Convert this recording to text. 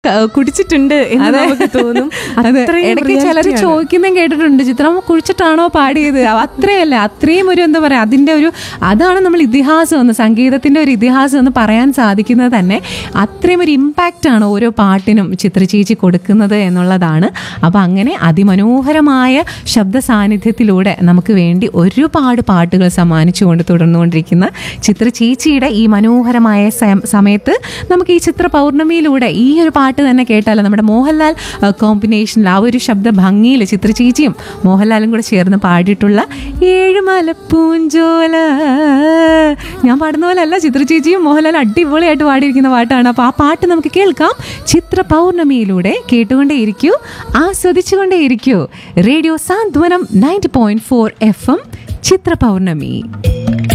ക- കുടിച്ചിട്ടുണ്ട് എന്ന് നമുക്ക് തോന്നും അതെ അത്രയും ഇടയ്ക്ക് ചിലർ reality ആണ്. ചോദിക്കുന്നതും കേട്ടിട്ടുണ്ട് ചിത്രം കുഴിച്ചിട്ടാണോ പാടിയത് അത്രയല്ല അത്രയും ഒരു എന്താ പറയാ അതിന്റെ ഒരു അതാണ് നമ്മൾ ഇതിഹാസം എന്ന് സംഗീതത്തിന്റെ ഒരു ഇതിഹാസം എന്ന് പറയാൻ സാധിക്കുന്നത് തന്നെ അത്രയും ഒരു ഇമ്പാക്റ്റ് ആണ് ഓരോ പാട്ടിനും ചിത്രചേച്ചി കൊടുക്കുന്നത് എന്നുള്ളതാണ് അപ്പൊ അങ്ങനെ അതിമനോഹരമായ ശബ്ദ സാന്നിധ്യത്തിലൂടെ നമുക്ക് വേണ്ടി ഒരുപാട് പാട്ടുകൾ സമ്മാനിച്ചുകൊണ്ട് തുടർന്നുകൊണ്ടിരിക്കുന്ന ചിത്രചേച്ചിയുടെ ഈ മനോഹരമായ സം- സമയത്ത് നമുക്ക് ഈ ചിത്ര പൗർണമിയിലൂടെ ഈ ഒരു പാട്ട് തന്നെ കേട്ടാലോ നമ്മുടെ മോഹൻലാൽ കോമ്പിനേഷനിൽ ആ ഒരു ശബ്ദ ഭംഗിയിൽ ചിത്രചേച്ചിയും മോഹൻലാലും കൂടെ ചേർന്ന് പാടിയിട്ടുള്ള ഏഴുമലപ്പൂഞ്ചോല ഞാൻ പാടുന്ന പോലെ അല്ല ചിത്രചേച്ചിയും മോഹൻലാൽ അടിപൊളിയായിട്ട് പാടിയിരിക്കുന്ന പാട്ടാണ് അപ്പോൾ ആ പാട്ട് നമുക്ക് കേൾക്കാം ചിത്ര പൗർണമിയിലൂടെ കേട്ടുകൊണ്ടേയിരിക്കൂ ആസ്വദിച്ചുകൊണ്ടേയിരിക്കൂ radio Santhwanam ninety point four F M Chitra പൗർണമി